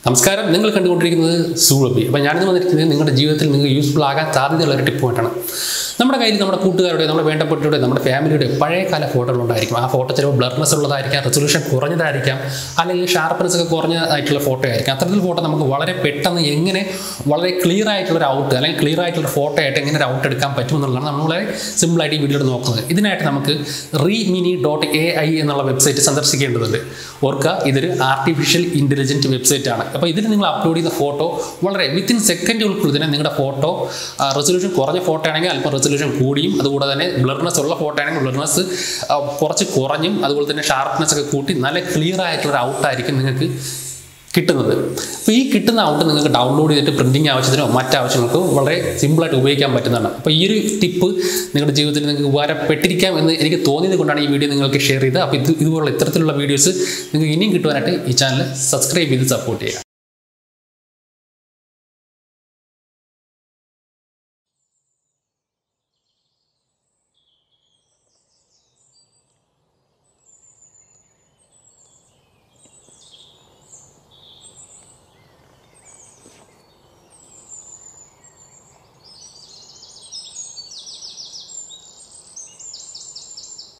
നമസ്കാരം നിങ്ങൾ കണ്ടുകൊണ്ടിരിക്കുന്നത് സൂളബി അപ്പോൾ ഞാനിന്ന് വന്നിരിക്കുന്നത് നിങ്ങളുടെ ജീവിതത്തിൽ നിങ്ങൾക്ക് യൂസ്ഫുൾ ആകാൻ സാധ്യതയുള്ള ഒരു ടിപ്പ് പോയിട്ടാണ് നമ്മുടെ കയ്യിൽ നമ്മുടെ കൂട്ടുകാരുടെ നമ്മുടെ വേണ്ടപ്പെട്ടവരുടെ നമ്മുടെ ഫാമിലിയുടെ പഴയകാല ഫോട്ടോകൾ ഉണ്ടായിരിക്കും ആ ഫോട്ടോ ചിലപ്പോൾ ബ്ലർനെസ് ഉള്ളതായിരിക്കാം റെസൊല്യൂഷൻ കുറഞ്ഞതായിരിക്കാം അല്ലെങ്കിൽ ഷാർപ്നെസ് ഒക്കെ കുറഞ്ഞതായിട്ടുള്ള ഫോട്ടോ ആയിരിക്കും അത്തരത്തിൽ ഫോട്ടോ നമുക്ക് വളരെ പെട്ടെന്ന് എങ്ങനെ വളരെ ക്ലിയർ ആയിട്ടുള്ള ഒരു ഔട്ട് അല്ലെങ്കിൽ ക്ലിയർ ആയിട്ടുള്ള ഫോട്ടോ ആയിട്ട് എങ്ങനെ ഒരു ഔട്ട് എടുക്കാൻ പറ്റും എന്നുള്ളതാണ് നമ്മൾ വളരെ സിമ്പിളായിട്ട് ഈ വീഡിയോയിൽ നോക്കുന്നത് ഇതിനായിട്ട് നമുക്ക് Remini dot A I എന്നുള്ള വെബ്സൈറ്റ് സന്ദർശിക്കേണ്ടതുണ്ട് ഓർക്കുക ഇതൊരു ആർട്ടിഫിഷ്യൽ ഇൻ്റലിജൻറ്റ് വെബ്സൈറ്റ് ആണ് അപ്പോൾ ഇതിൽ നിങ്ങൾ അപ്ലോഡ് ചെയ്യുന്ന ഫോട്ടോ വളരെ വിത്തിൻ സെക്കൻഡുകൾക്കുള്ളിൽ തന്നെ നിങ്ങളുടെ ഫോട്ടോ റെസൊല്യൂഷൻ കുറഞ്ഞ ഫോട്ടോ ആണെങ്കിൽ അല്പം റെസൊല്യൂഷൻ കൂടിയും അതുകൂടെ തന്നെ ബ്ലർനെസ് ഉള്ള ഫോട്ടോ ആണെങ്കിൽ ബ്ലർനെസ് കുറച്ച് കുറഞ്ഞും അതുപോലെ തന്നെ ഷാർപ്നെസ് ഒക്കെ കൂട്ടി നല്ല ക്ലിയർ ആയിട്ടുള്ള ഒരു ഔട്ടായിരിക്കും നിങ്ങൾക്ക് കിട്ടുന്നത് അപ്പോൾ ഈ കിട്ടുന്ന ഔട്ട് നിങ്ങൾക്ക് ഡൗൺലോഡ് ചെയ്തിട്ട് പ്രിൻറ്റിങ് ആവശ്യത്തിനോ മറ്റാവശ്യങ്ങൾക്കോ വളരെ സിമ്പിളായിട്ട് ഉപയോഗിക്കാൻ പറ്റുന്നതാണ് അപ്പോൾ ഈ ഒരു ടിപ്പ് നിങ്ങളുടെ ജീവിതത്തിൽ നിങ്ങൾക്ക് ഉപകാരപ്പെട്ടിരിക്കാം എന്ന് എനിക്ക് തോന്നിയത് കൊണ്ടാണ് ഈ വീഡിയോ നിങ്ങൾക്ക് ഷെയർ ചെയ്തത് അപ്പോൾ ഇത് ഇതുപോലുള്ള ഇത്തരത്തിലുള്ള വീഡിയോസ് നിങ്ങൾക്ക് ഇനിയും കിട്ടുവാനായിട്ട് ഈ ചാനൽ സബ്സ്ക്രൈബ് ചെയ്ത് സപ്പോർട്ട് ചെയ്യുക